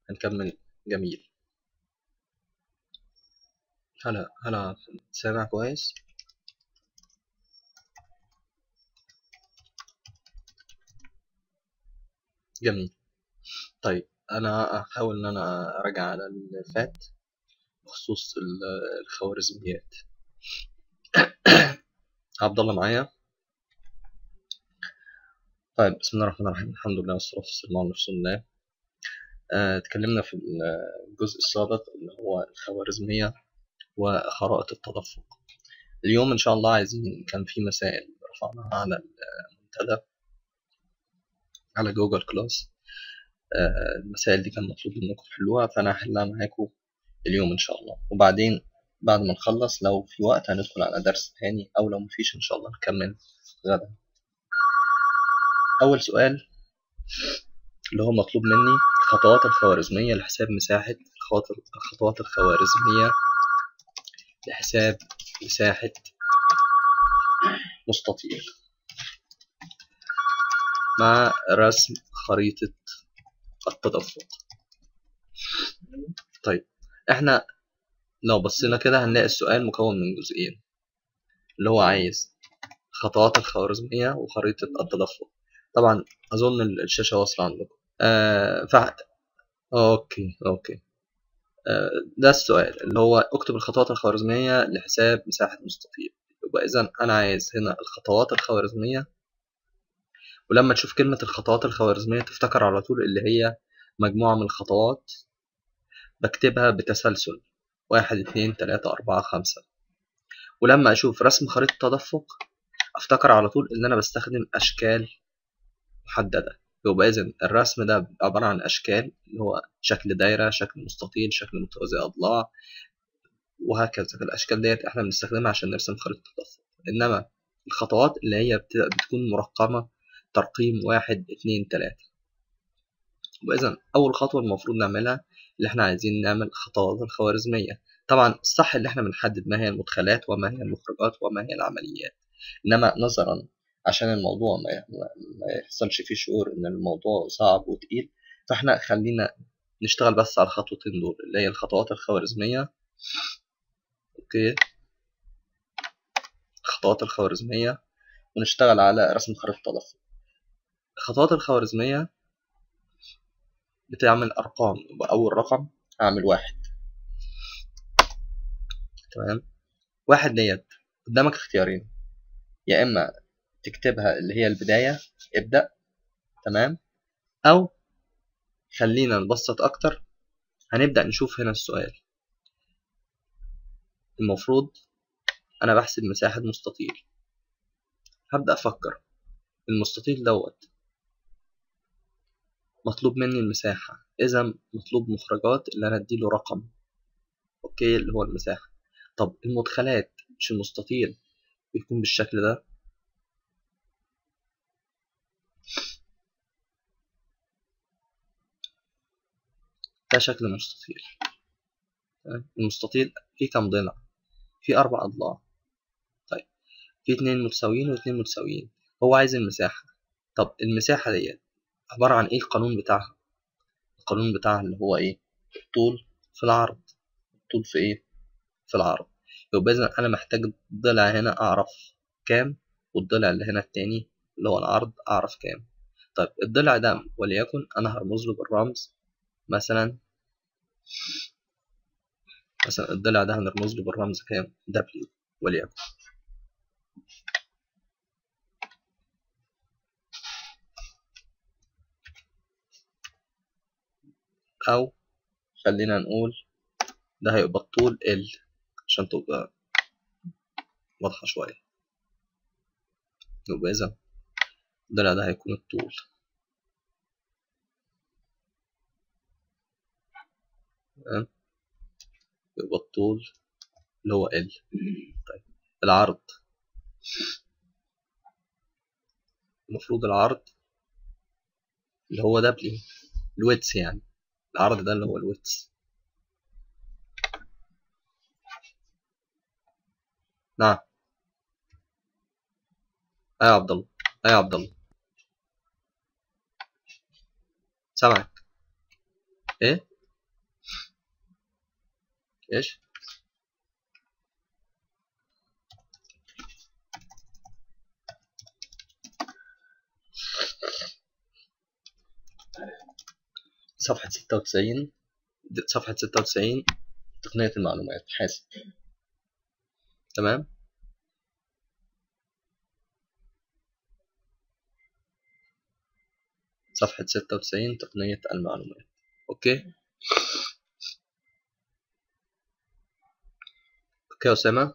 هنكمل جميل هلا هلا سامع كويس جميل طيب انا هحاول ان انا اراجع على اللي فات بخصوص ال- الخوارزميات عبد الله معايا طيب بسم الله الرحمن الرحيم الحمد لله والصلاة والسلام على رسول الله آه، اتكلمنا في الجزء السابق اللي هو الخوارزمية وخرائط التدفق اليوم إن شاء الله عايزين كان في مسائل رفعناها على المنتدى على جوجل كلاس آه، المسائل دي كان مطلوب منكم تحلوها فأنا هحلها معاكم اليوم إن شاء الله وبعدين بعد ما نخلص لو في وقت هندخل على درس تاني أو لو مفيش إن شاء الله نكمل غدا أول سؤال اللي هو مطلوب مني خطوات الخوارزمية لحساب مساحة الخواطر- الخطوات الخوارزمية لحساب مساحة مستطيل مع رسم خريطة التدفق طيب احنا لو بصينا كده هنلاقي السؤال مكون من جزئين اللي هو عايز خطوات الخوارزمية وخريطة التدفق طبعا أظن الشاشة واصلة عندكم آه ف... أوكي أوكي آه ده السؤال اللي هو اكتب الخطوات الخوارزمية لحساب مساحة مستطيل يبقى إذا أنا عايز هنا الخطوات الخوارزمية ولما تشوف كلمة الخطوات الخوارزمية تفتكر على طول اللي هي مجموعة من الخطوات بكتبها بتسلسل واحد اتنين تلاتة أربعة خمسة ولما أشوف رسم خريطة تدفق أفتكر على طول إن أنا بستخدم أشكال محددة يبقى إذن الرسم ده عبارة عن أشكال اللي هو شكل دايرة شكل مستطيل شكل متوازي أضلاع وهكذا الأشكال ديت إحنا بنستخدمها عشان نرسم خريطة التدفق إنما الخطوات اللي هي بت- بتكون مرقمة ترقيم واحد اتنين تلاتة وإذا أول خطوة المفروض نعملها اللي إحنا عايزين نعمل خطوات الخوارزمية طبعا الصح اللي إحنا بنحدد ما هي المدخلات وما هي المخرجات وما هي العمليات إنما نظرا عشان الموضوع ما ما يحصلش فيه شعور إن الموضوع صعب وتقيل فإحنا خلينا نشتغل بس على الخطوتين دول اللي هي الخطوات الخوارزمية أوكي الخطوات الخوارزمية ونشتغل على رسم خريطة التدفق الخطوات الخوارزمية بتعمل أرقام يبقى أول رقم هعمل واحد تمام واحد ديت قدامك اختيارين يا إما تكتبها اللي هي البداية ابدأ تمام أو خلينا نبسط أكتر هنبدأ نشوف هنا السؤال المفروض أنا بحسب مساحة مستطيل هبدأ أفكر المستطيل دوت مطلوب مني المساحة إذا مطلوب مخرجات اللي أنا أديله رقم أوكي اللي هو المساحة طب المدخلات مش المستطيل بيكون بالشكل ده ده شكل مستطيل تمام؟ المستطيل فيه كام ضلع فيه أربع أضلاع طيب فيه اتنين متساويين واتنين متساويين هو عايز المساحة طب المساحة ديت عبارة عن إيه القانون بتاعها القانون بتاعها اللي هو إيه الطول في العرض الطول في إيه في العرض يبقى إذا أنا محتاج ضلع هنا أعرف كام والضلع اللي هنا التاني اللي هو العرض أعرف كام طيب الضلع ده وليكن أنا هرمز له بالرمز مثلا مثلا الضلع ده هنرمز له بالرمز كام W وليكن أو خلينا نقول ده هيبقى الطول L عشان تبقى واضحة شوية يبقى إذا الضلع ده هيكون الطول تمام يبقى الطول اللي هو L طيب العرض المفروض العرض اللي هو W الويتس يعني العرض ده اللي هو الويتس نعم أيوة يا عبد الله أيوة يا عبد الله سامعك إيه ايش صفحة ستة وتسعين صفحة ستة وتسعين تقنية المعلومات حاسب تمام صفحة ستة وتسعين تقنية المعلومات أوكي أوكي يا أسامة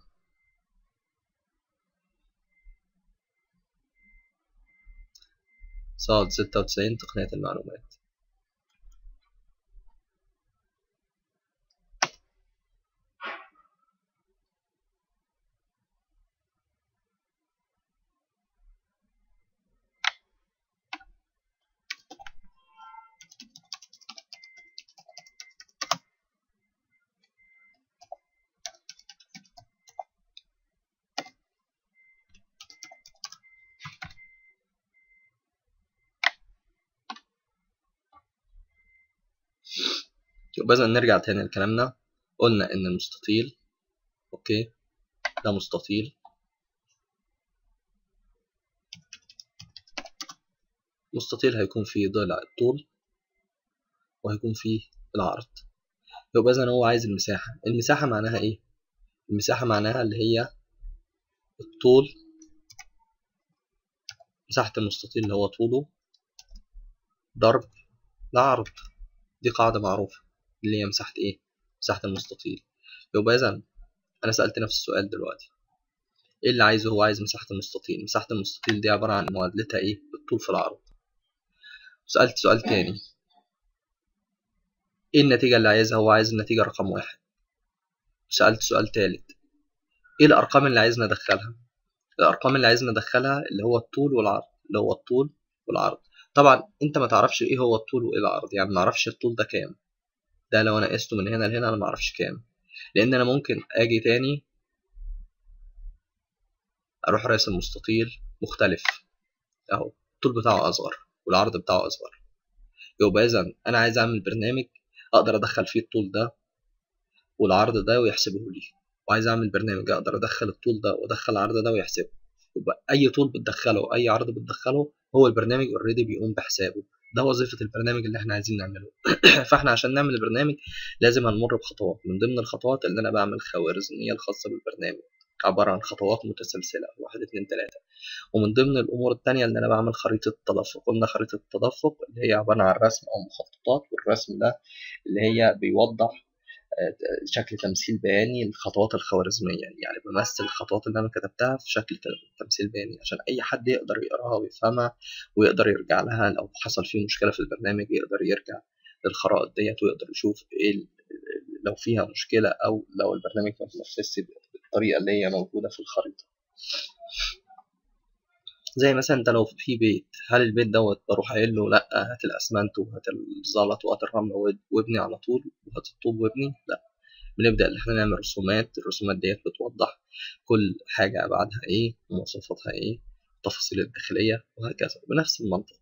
صاد ستة وتسعين تقنية المعلومات يبقى إذا نرجع تاني لكلامنا قلنا إن المستطيل أوكي ده مستطيل مستطيل هيكون فيه ضلع الطول وهيكون فيه العرض يبقى إذا هو عايز المساحة المساحة معناها إيه؟ المساحة معناها اللي هي الطول مساحة المستطيل اللي هو طوله ضرب العرض دي قاعدة معروفة اللي هي مساحة إيه؟ مساحة المستطيل يبقى إذا أنا سألت نفس السؤال دلوقتي إيه اللي عايزه هو عايز مساحة المستطيل مساحة المستطيل دي عبارة عن معادلتها إيه؟ الطول في العرض سألت سؤال تاني إيه النتيجة اللي عايزها هو عايز النتيجة رقم واحد سألت سؤال تالت إيه الأرقام اللي عايز ندخلها الأرقام اللي عايز ندخلها اللي هو الطول والعرض اللي هو الطول والعرض طبعا انت ما تعرفش ايه هو الطول وايه العرض يعني ما اعرفش الطول ده كام ده لو انا قسته من هنا لهنا انا ما اعرفش كام لان انا ممكن اجي تاني اروح راسم مستطيل مختلف اهو الطول بتاعه اصغر والعرض بتاعه اصغر يبقى اذا انا عايز اعمل برنامج اقدر ادخل فيه الطول ده والعرض ده ويحسبه لي وعايز اعمل برنامج اقدر ادخل الطول ده وادخل العرض ده ويحسبه يبقى اي طول بتدخله اي عرض بتدخله هو البرنامج اوريدي بيقوم بحسابه ده وظيفة البرنامج اللي احنا عايزين نعمله فاحنا عشان نعمل البرنامج لازم هنمر بخطوات من ضمن الخطوات اللي انا بعمل خوارزمية الخاصة بالبرنامج عبارة عن خطوات متسلسلة واحد اتنين تلاتة ومن ضمن الأمور التانية اللي أنا بعمل خريطة تدفق قلنا خريطة التدفق اللي هي عبارة عن رسم أو مخططات والرسم ده اللي هي بيوضح شكل تمثيل بياني للخطوات الخوارزمية يعني بمثل الخطوات اللي أنا كتبتها في شكل تمثيل بياني عشان أي حد يقدر يقراها ويفهمها ويقدر يرجع لها لو حصل فيه مشكلة في البرنامج يقدر يرجع للخرائط ديت ويقدر يشوف إيه لو فيها مشكلة أو لو البرنامج ما بينفذش بالطريقة اللي هي موجودة في الخريطة زي مثلا انت لو في بيت هل البيت دوت بروح قايل له لا هات الاسمنت وهات الزلط وهات الرمل وابني على طول وهات الطوب وابني لا بنبدا ان احنا نعمل رسومات الرسومات ديت بتوضح كل حاجه ابعادها ايه ومواصفاتها ايه التفاصيل الداخليه وهكذا بنفس المنطق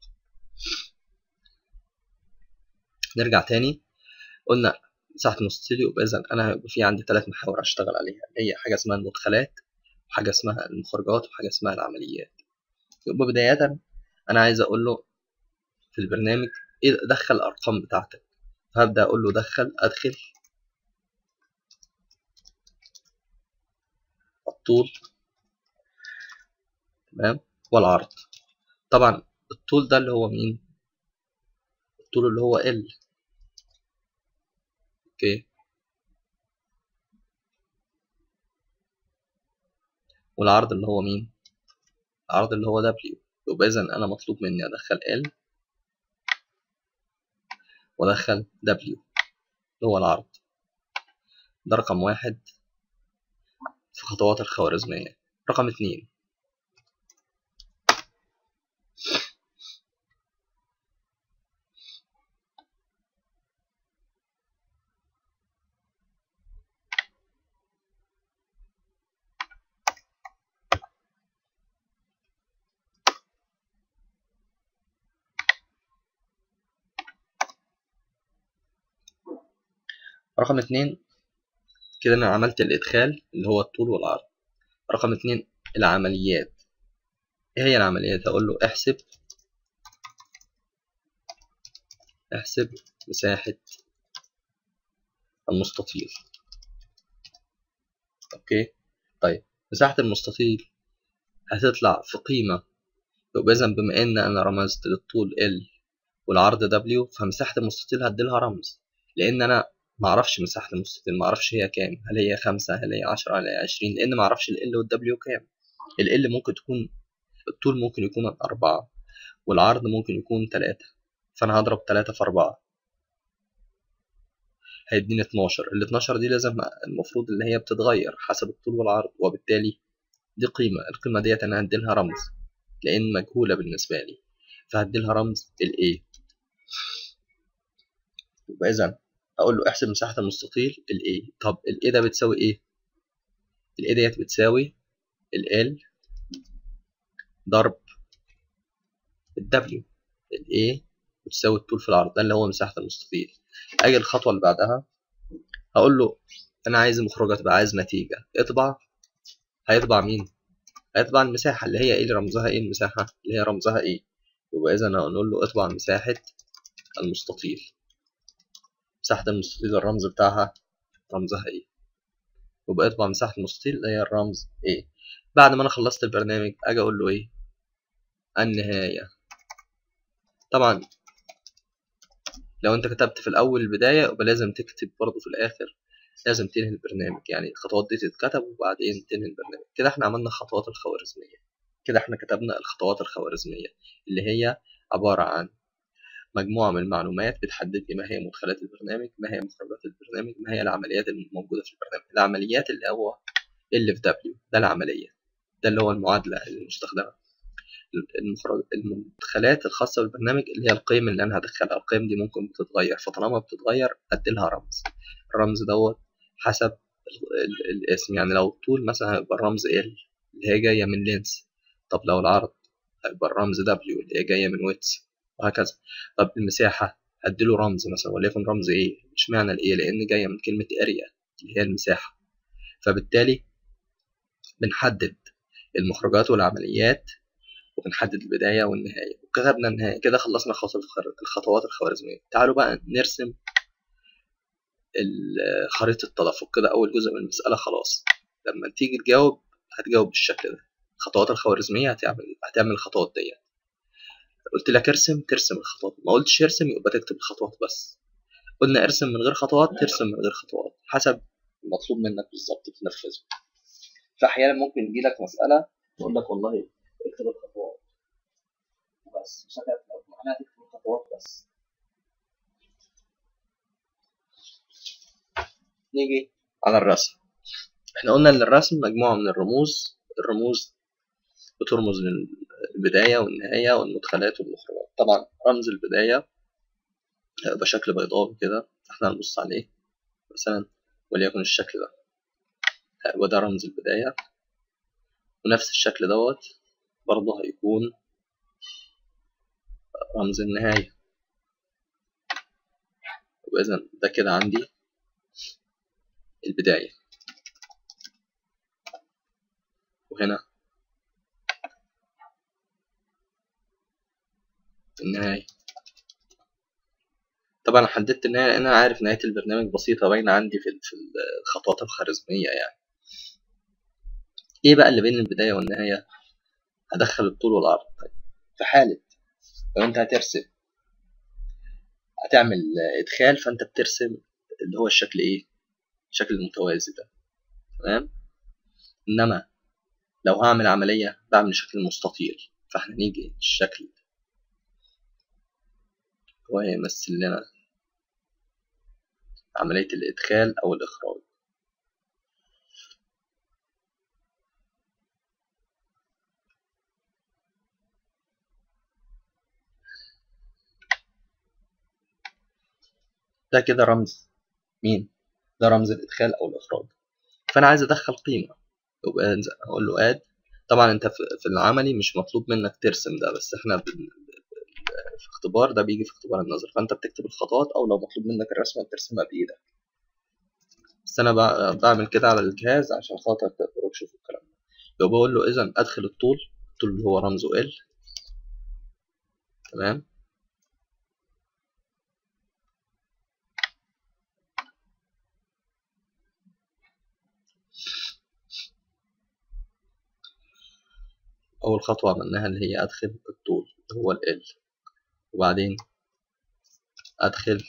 نرجع تاني قلنا مساحة المستطيل يبقى إذا أنا هيبقى في عندي ثلاث محاور أشتغل عليها اللي هي حاجة اسمها المدخلات وحاجة اسمها المخرجات وحاجة اسمها العمليات يبقى بداية أنا عايز أقول له في البرنامج إيه دخل الأرقام بتاعتك فهبدأ أقول له دخل أدخل الطول تمام والعرض طبعا الطول ده اللي هو مين الطول اللي هو ال اوكي والعرض اللي هو مين العرض اللي هو W يبقى إذا أنا مطلوب مني أدخل L وأدخل W اللي هو العرض ده رقم واحد في خطوات الخوارزمية رقم اتنين رقم اتنين كده انا عملت الادخال اللي هو الطول والعرض رقم اتنين العمليات ايه هي العمليات اقول له احسب احسب مساحة المستطيل اوكي طيب مساحة المستطيل هتطلع في قيمة يبقى إذا بما إن أنا رمزت للطول L والعرض W فمساحة المستطيل هديلها رمز لأن أنا معرفش مساحة المستطيل معرفش هي كام هل هي خمسة هل هي عشرة هل هي عشرين لأن معرفش ال L وال W كام ال L ممكن تكون الطول ممكن يكون أربعة والعرض ممكن يكون تلاتة فأنا هضرب تلاتة في أربعة هيديني 12 ال 12 دي لازم المفروض اللي هي بتتغير حسب الطول والعرض وبالتالي دي قيمة القيمة ديت أنا هديلها رمز لأن مجهولة بالنسبة لي فهديلها رمز ال A يبقى إذا أقول له احسب مساحة المستطيل ال A طب ال A ده بتساوي إيه؟ ال A ديت بتساوي ال L ضرب ال W ال A بتساوي الطول في العرض ده اللي هو مساحة المستطيل أجي الخطوة اللي بعدها هقول له أنا عايز مخرجة تبقى عايز نتيجة اطبع هيطبع مين؟ هيطبع المساحة اللي هي ايه اللي رمزها ايه المساحة اللي هي رمزها ايه يبقى إذا هنقول له اطبع مساحة المستطيل مساحة المستطيل الرمز بتاعها رمزها ايه يبقى اطبع مساحة المستطيل اللي هي الرمز ايه بعد ما انا خلصت البرنامج اجي اقول له ايه النهاية طبعا لو انت كتبت في الاول البداية يبقى لازم تكتب برضه في الاخر لازم تنهي البرنامج يعني الخطوات دي تتكتب وبعدين تنهي البرنامج كده احنا عملنا الخطوات الخوارزمية كده احنا كتبنا الخطوات الخوارزمية اللي هي عبارة عن مجموعة من المعلومات بتحدد لي ما هي مدخلات البرنامج ما هي مخرجات البرنامج ما هي العمليات الموجودة في البرنامج العمليات اللي هو اللي في دبليو ده العملية ده اللي هو المعادلة المستخدمة المخرج المدخلات الخاصة بالبرنامج اللي هي القيم اللي أنا هدخلها القيم دي ممكن بتتغير فطالما بتتغير أديلها رمز الرمز دوت حسب الاسم يعني لو الطول مثلا هيبقى الرمز L اللي هي جاية من لينس طب لو العرض هيبقى الرمز W اللي هي جاية من ويتس وهكذا طب المساحة هديله رمز مثلا وليكن رمز ايه مش معنى الايه لان جاية من كلمة اريا اللي هي المساحة فبالتالي بنحدد المخرجات والعمليات وبنحدد البداية والنهاية وكتبنا النهاية كده خلصنا الخطوات الخوارزمية تعالوا بقى نرسم خريطة التدفق كده أول جزء من المسألة خلاص لما تيجي تجاوب هتجاوب بالشكل ده الخطوات الخوارزمية هتعمل هتعمل الخطوات ديت قلت لك ارسم ترسم الخطوات ما قلتش ارسم يبقى تكتب الخطوات بس قلنا ارسم من غير خطوات ترسم من غير خطوات حسب المطلوب منك بالظبط تنفذه فأحيانا ممكن يجيلك مسألة تقول لك والله اكتب الخطوات وبس مش معناها تكتب الخطوات بس نيجي على الرسم احنا قلنا ان الرسم مجموعة من الرموز الرموز بترمز للبداية والنهاية والمدخلات والمخرجات طبعا رمز البداية هيبقى شكل بيضاوي كده احنا هنبص عليه مثلا وليكن الشكل ده هيبقى ده رمز البداية ونفس الشكل دوت برضه هيكون رمز النهاية وإذا ده كده عندي البداية وهنا النهاية طبعا حددت النهاية لأن أنا عارف نهاية البرنامج بسيطة باينة عندي في الخطوات الخوارزمية يعني إيه بقى اللي بين البداية والنهاية هدخل الطول والعرض طيب في حالة لو أنت هترسم هتعمل إدخال فأنت بترسم اللي هو الشكل إيه الشكل المتوازي ده تمام إنما لو هعمل عملية بعمل شكل مستطيل فاحنا نيجي الشكل هو هيمثل لنا عملية الإدخال أو الإخراج ده كده رمز مين؟ ده رمز الإدخال أو الإخراج فأنا عايز أدخل قيمة يبقى أقول له آد طبعا أنت في العملي مش مطلوب منك ترسم ده بس إحنا في اختبار ده بيجي في اختبار النظر فأنت بتكتب الخطوات أو لو مطلوب منك الرسمة بترسمها بإيدك بس انا بع- بعمل كده على الجهاز عشان خاطر تقدروا تشوفوا الكلام ده يبقى بقول له اذا ادخل الطول الطول اللي هو رمزه ال تمام اول خطوه عملناها اللي هي ادخل الطول اللي هو ال وبعدين ادخل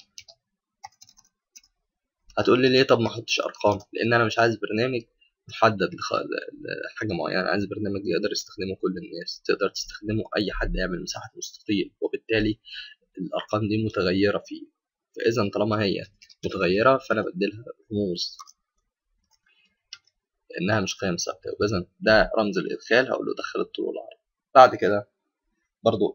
هتقول لي ليه طب ما احطش ارقام لان انا مش عايز برنامج محدد لخ- لحاجه معينه عايز برنامج يقدر يستخدمه كل الناس تقدر تستخدمه اي حد يعمل مساحه مستطيل وبالتالي الارقام دي متغيره فيه فاذا طالما هي متغيره فانا بديلها رموز لانها مش قيم ثابته واذا ده رمز الادخال هقول له دخل الطول والعرض بعد كده برضو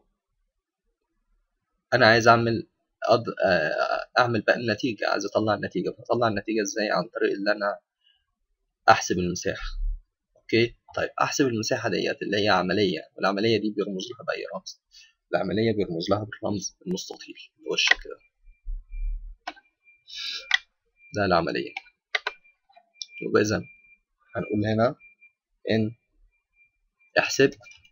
انا عايز اعمل أض... آه، اعمل بقى النتيجه عايز اطلع النتيجه فاطلع النتيجه ازاي عن طريق اللي انا احسب المساحه اوكي طيب احسب المساحه ديت اللي هي عمليه والعمليه دي بيرمز لها باي رمز العمليه بيرمز لها بالرمز المستطيل اللي هو الشكل ده ده العمليه يبقى اذا هنقول هنا ان احسب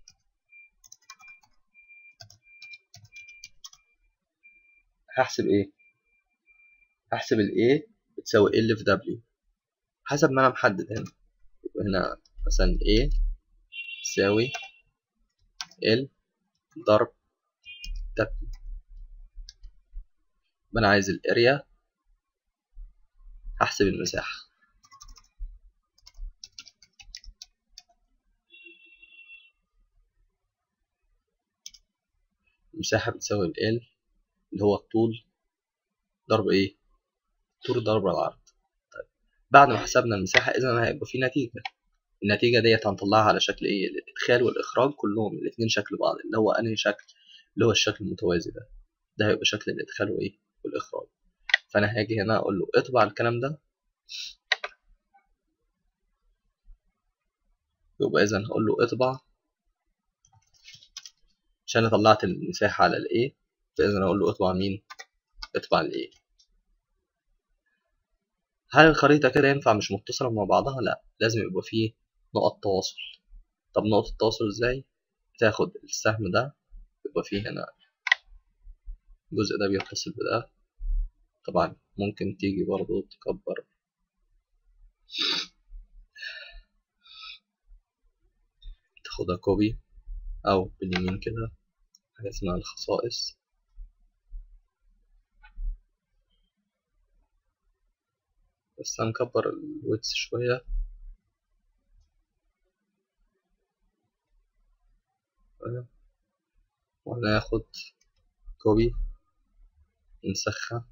هحسب ايه هحسب ال A بتساوي L في W حسب ما انا محدد هنا يبقى هنا مثلا A تساوي L ضرب W يبقى انا عايز الاريا هحسب المساحة المساحة بتساوي ال L اللي هو الطول ضرب ايه طول ضرب العرض طيب بعد ما حسبنا المساحة اذا هيبقى في نتيجة النتيجة ديت هنطلعها على شكل ايه الادخال والاخراج كلهم الاتنين شكل بعض اللي هو انهي شكل اللي هو الشكل المتوازي ده ده هيبقى شكل الادخال وايه والاخراج فانا هاجي هنا اقول له اطبع الكلام ده يبقى اذا هقول له اطبع عشان انا طلعت المساحة على الايه فاذا اقول له اطبع مين اطبع الايه هل الخريطة كده ينفع مش متصلة مع بعضها لا لازم يبقى فيه نقط تواصل طب نقطة التواصل ازاي تاخد السهم ده يبقى فيه هنا الجزء ده بيتصل بده طبعا ممكن تيجي برضو تكبر تاخدها كوبي او باليمين كده حاجة اسمها الخصائص بس هنكبر الويتس شوية وهناخد كوبي نسخها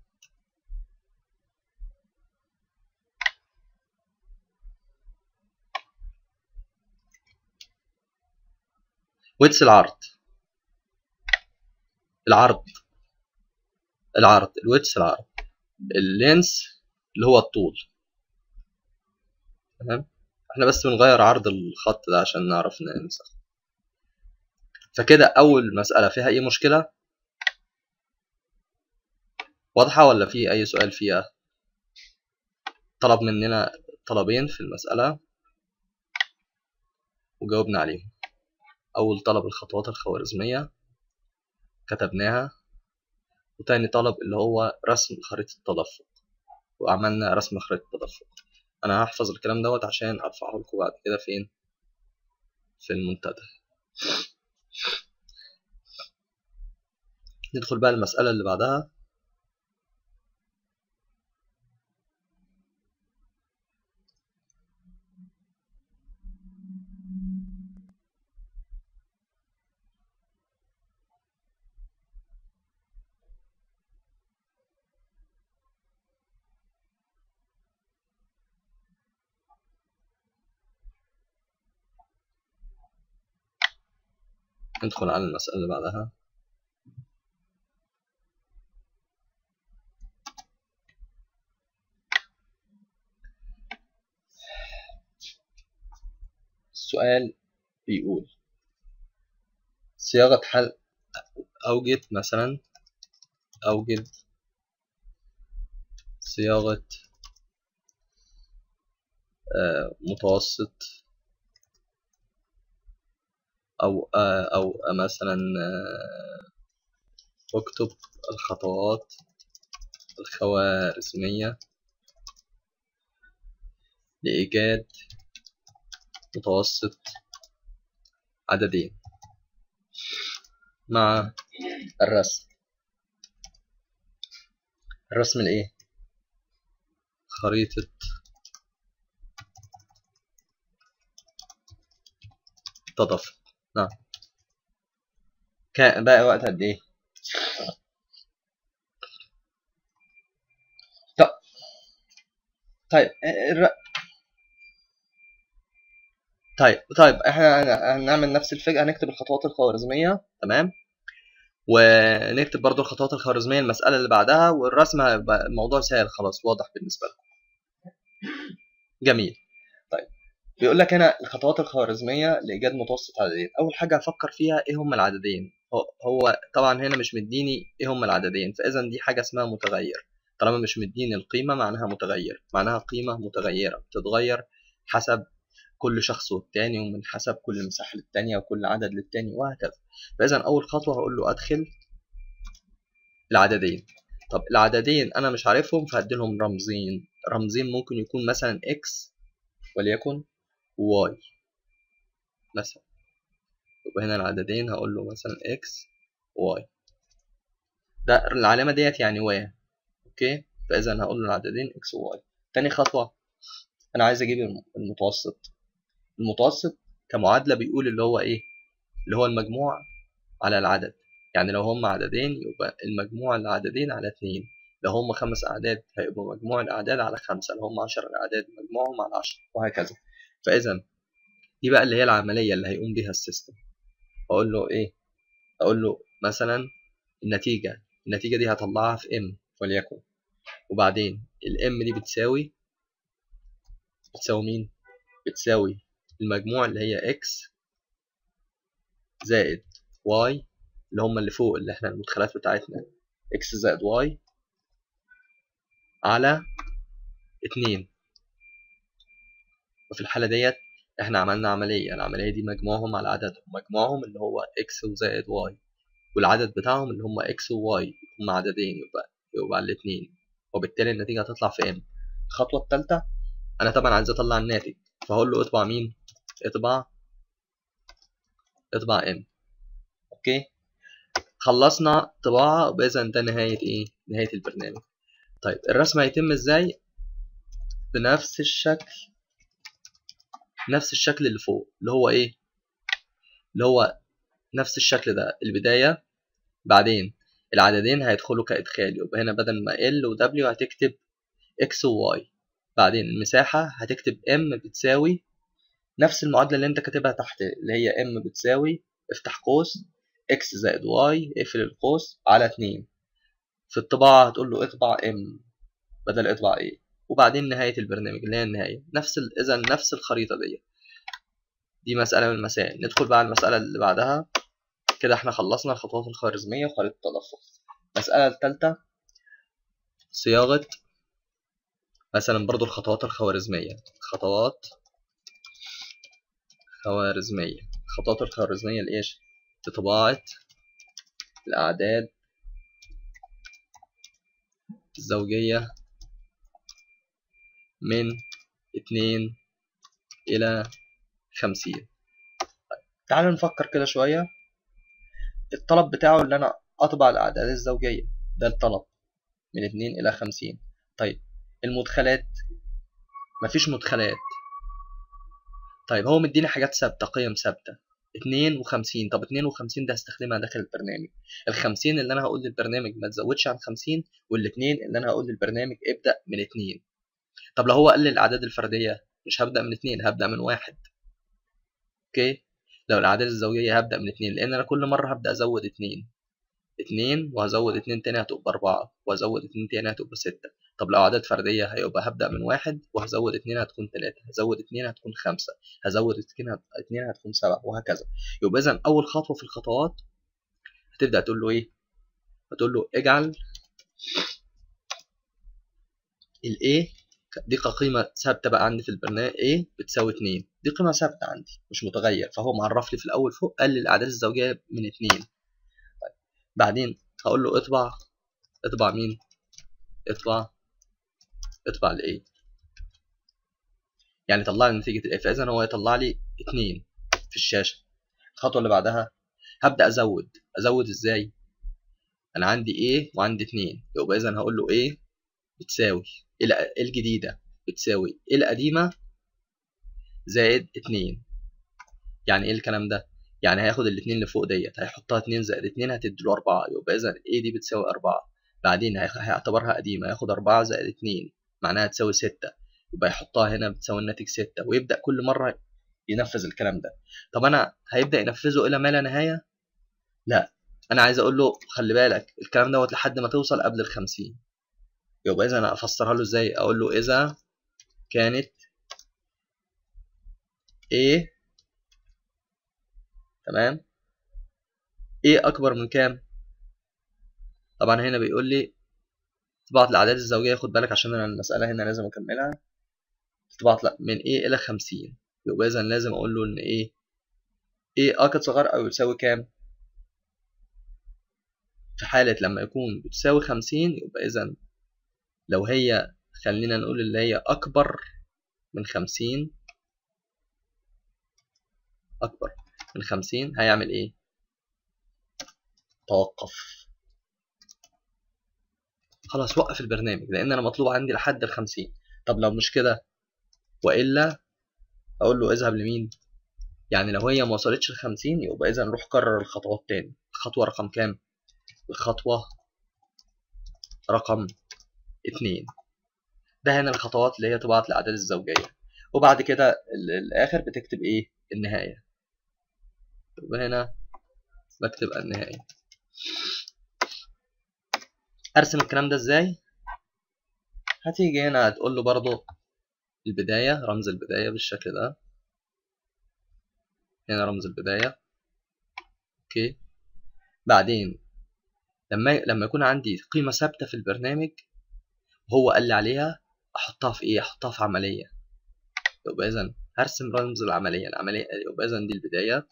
ويتس العرض العرض العرض الويتس العرض اللينس اللي هو الطول تمام احنا بس بنغير عرض الخط ده عشان نعرف ننسخ فكده اول مسألة فيها اي مشكلة واضحة ولا في اي سؤال فيها طلب مننا طلبين في المسألة وجاوبنا عليهم اول طلب الخطوات الخوارزمية كتبناها وتاني طلب اللي هو رسم خريطة التدفق وعملنا رسم خريطة التدفق انا هحفظ الكلام دوت عشان ارفعه لكم بعد كده فين في المنتدى ندخل بقى المسألة اللي بعدها ندخل على المسألة اللي بعدها السؤال بيقول صياغة حل أوجد مثلا أوجد صياغة آه، متوسط أو آه، أو مثلا آه، اكتب الخطوات الخوارزمية لإيجاد متوسط عددين مع الرسم الرسم الايه خريطة تدفق نعم كان بقى وقت قد ايه طب طيب الر... طيب طيب احنا هنعمل نفس الفكرة هنكتب الخطوات الخوارزمية تمام ونكتب برضو الخطوات الخوارزمية المسألة اللي بعدها والرسم هيبقى الموضوع سهل خلاص واضح بالنسبة لكم جميل طيب بيقول لك هنا الخطوات الخوارزمية لإيجاد متوسط عددين أول حاجة أفكر فيها إيه هما العددين هو, هو طبعا هنا مش مديني إيه هما العددين فإذا دي حاجة اسمها متغير طالما مش مديني القيمة معناها متغير معناها قيمة متغيرة بتتغير حسب كل شخص والتاني ومن حسب كل مساحة للتانية وكل عدد للتاني وهكذا فإذا أول خطوة هقول له أدخل العددين طب العددين أنا مش عارفهم فهديلهم رمزين رمزين ممكن يكون مثلا x وليكن y مثلا يبقى هنا العددين هقول له مثلا x y ده العلامة ديت يعني و اوكي فإذا هقول له العددين x و y تاني خطوة أنا عايز أجيب المتوسط المتوسط كمعادلة بيقول اللي هو إيه اللي هو المجموع على العدد يعني لو هم عددين يبقى المجموع العددين على اتنين لو هم خمس أعداد هيبقى مجموع الأعداد على خمسة لو هم عشر أعداد مجموعهم على عشرة وهكذا فإذا دي بقى اللي هي العملية اللي هيقوم بيها السيستم أقول له إيه أقول له مثلا النتيجة النتيجة دي هطلعها في M وليكن وبعدين الام دي بتساوي بتساوي مين بتساوي المجموع اللي هي x زائد y اللي هم اللي فوق اللي احنا المدخلات بتاعتنا x زائد y على اتنين وفي الحالة ديت احنا عملنا عملية العملية دي مجموعهم على عددهم مجموعهم اللي هو x وزائد y والعدد بتاعهم اللي هم x و y هم عددين يبقى يبقى على الاتنين وبالتالي النتيجة هتطلع في m الخطوة التالتة أنا طبعا عايز أطلع الناتج فهقول له اطبع مين؟ اطبع اطبع m اوكي خلصنا طباعة وبإذا ده نهاية ايه؟ نهاية البرنامج طيب الرسم هيتم ازاي؟ بنفس الشكل نفس الشكل اللي فوق اللي هو ايه؟ اللي هو نفس الشكل ده البداية بعدين العددين هيدخلوا كإدخال يبقى هنا بدل ما L و W هتكتب X و Y بعدين المساحة هتكتب M بتساوي نفس المعادلة اللي انت كاتبها تحت اللي هي M بتساوي افتح قوس X زائد Y اقفل القوس على 2 في الطباعة هتقول له اطبع M بدل اطبع A وبعدين نهاية البرنامج اللي هي النهاية نفس ال... إذا نفس الخريطة دي دي مسألة من المسائل ندخل بقى على المسألة اللي بعدها كده احنا خلصنا الخطوات الخوارزمية وخريطة التدفق المسألة الثالثة صياغة مثلا برضو الخطوات الخوارزمية خطوات خوارزمية الخطوات الخوارزمية لإيش؟ لطباعة الأعداد الزوجية من اتنين إلى خمسين تعالوا نفكر كده شوية الطلب بتاعه اللي أنا أطبع الأعداد الزوجية ده الطلب من اتنين إلى خمسين طيب المدخلات مفيش مدخلات طيب هو مديني حاجات ثابتة قيم ثابتة اتنين وخمسين طب اتنين وخمسين ده هستخدمها داخل البرنامج الخمسين اللي أنا هقول للبرنامج ما تزودش عن خمسين والاتنين اللي أنا هقول للبرنامج ابدأ من اتنين طب لو هو قال لي الأعداد الفردية مش هبدأ من اتنين هبدأ من واحد اوكي لو الأعداد الزوجية هبدأ من اتنين لأن أنا كل مرة هبدأ أزود اتنين اتنين وهزود اتنين تاني هتبقى أربعة وهزود اتنين تاني هتبقى ستة طب لو أعداد فردية هيبقى هبدأ من واحد وهزود اتنين هتكون تلاتة هزود اتنين هتكون خمسة هزود اتنين هت... اتنين هتكون سبعة وهكذا يبقى إذا أول خطوة في الخطوات هتبدأ تقول له إيه؟ هتقول له اجعل ال A دي قيمة ثابتة بقى عندي في البرنامج A بتساوي 2 دي قيمة ثابتة عندي مش متغير فهو معرف لي في الأول فوق قال لي الأعداد الزوجية من 2 طيب. بعدين هقول له اطبع اطبع مين؟ اطبع اطبع ال A يعني طلع لي نتيجة ال A فإذا هو يطلع لي 2 في الشاشة الخطوة اللي بعدها هبدأ أزود أزود إزاي؟ أنا عندي A وعندي 2 يبقى إذا هقول له A بتساوي الجديدة بتساوي القديمة زائد اتنين يعني ايه الكلام ده؟ يعني هياخد الاتنين اللي فوق ديت هيحطها اتنين زائد اتنين هتديله أربعة يبقى إذا ايه دي بتساوي أربعة بعدين هيعتبرها قديمة هياخد أربعة زائد اتنين معناها تساوي ستة يبقى يحطها هنا بتساوي الناتج ستة ويبدأ كل مرة ينفذ الكلام ده طب أنا هيبدأ ينفذه إلى ما لا نهاية؟ لا أنا عايز أقول له خلي بالك الكلام دوت لحد ما توصل قبل الخمسين يبقى إذا أنا أفسرها له إزاي أقول له إذا كانت A تمام A أكبر من كام طبعا هنا بيقول لي طباعة الأعداد الزوجية خد بالك عشان أنا المسألة هنا لازم أكملها طباعة لا من A إلى خمسين يبقى إذا لازم أقول له إن A A أكد صغير أو يساوي كام في حالة لما يكون بتساوي خمسين يبقى إذا لو هي خلينا نقول اللي هي أكبر من خمسين أكبر من خمسين هيعمل إيه؟ توقف خلاص وقف البرنامج لأن أنا مطلوب عندي لحد الخمسين طب لو مش كده وإلا أقول له اذهب لمين؟ يعني لو هي ما وصلتش الخمسين يبقى إذا نروح كرر الخطوات تاني الخطوة رقم كام؟ الخطوة رقم اتنين ده هنا الخطوات اللي هي طباعة الأعداد الزوجية وبعد كده الآخر بتكتب إيه النهاية يبقى هنا بكتب النهاية أرسم الكلام ده إزاي هتيجي هنا هتقول له برضو البداية رمز البداية بالشكل ده هنا رمز البداية اوكي بعدين لما لما يكون عندي قيمة ثابتة في البرنامج هو قال لي عليها احطها في ايه احطها في عمليه يبقى اذا هرسم رمز العمليه العمليه يبقى اذا دي البدايه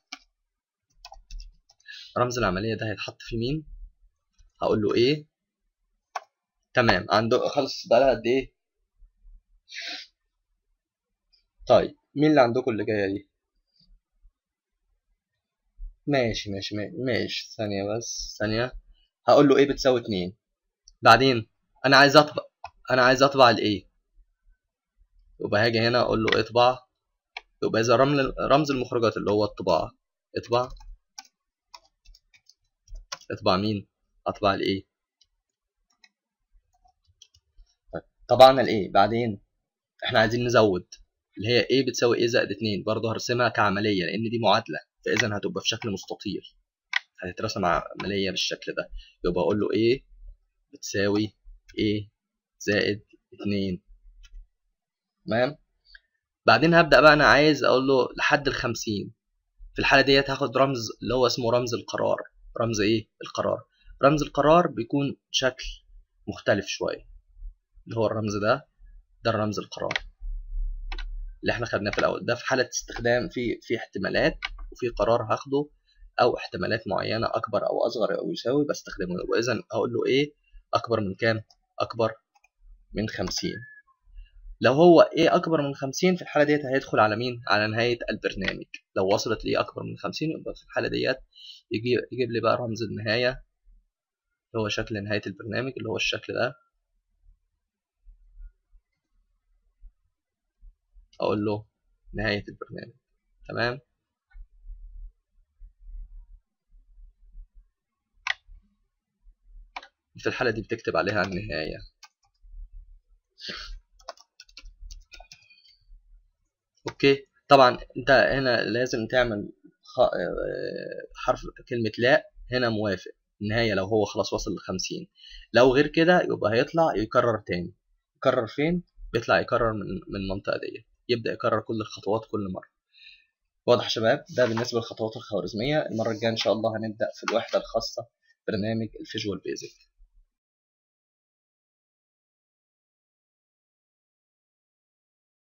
رمز العمليه ده هيتحط في مين هقول له ايه تمام عنده خلص بقى لها قد ايه طيب مين اللي عندكم اللي جايه دي ماشي ماشي ماشي ثانيه بس ثانيه هقول له ايه بتساوي اتنين بعدين انا عايز اطبق انا عايز اطبع الايه يبقى هاجي هنا اقول له اطبع يبقى اذا رمز المخرجات اللي هو الطباعه اطبع اطبع مين اطبع الايه طبعا الايه بعدين احنا عايزين نزود اللي هي a بتساوي a زائد 2 برضه هرسمها كعمليه لان دي معادله فاذا هتبقى في شكل مستطيل هتترسم عمليه بالشكل ده يبقى اقول له a بتساوي a زائد اتنين تمام بعدين هبدأ بقى أنا عايز أقول له لحد الخمسين في الحالة ديت هاخد رمز اللي هو اسمه رمز القرار رمز إيه القرار رمز القرار بيكون شكل مختلف شوية اللي هو الرمز ده ده الرمز القرار اللي احنا خدناه في الأول ده في حالة استخدام في في احتمالات وفي قرار هاخده أو احتمالات معينة أكبر أو أصغر أو يساوي بستخدمه وإذا هقول له إيه أكبر من كام أكبر من خمسين لو هو ايه اكبر من خمسين في الحاله ديت هيدخل على مين على نهايه البرنامج لو وصلت ليه اكبر من خمسين يبقى في الحاله ديت يجي يجيب لي بقى رمز النهايه اللي هو شكل نهايه البرنامج اللي هو الشكل ده اقول له نهايه البرنامج تمام في الحالة دي بتكتب عليها النهاية اوكي طبعا انت هنا لازم تعمل حرف كلمة لا هنا موافق النهاية لو هو خلاص وصل لخمسين لو غير كده يبقى هيطلع يكرر تاني يكرر فين بيطلع يكرر من من المنطقة دي يبدأ يكرر كل الخطوات كل مرة واضح يا شباب ده بالنسبة للخطوات الخوارزمية المرة الجاية إن شاء الله هنبدأ في الوحدة الخاصة برنامج الفيجوال بيزك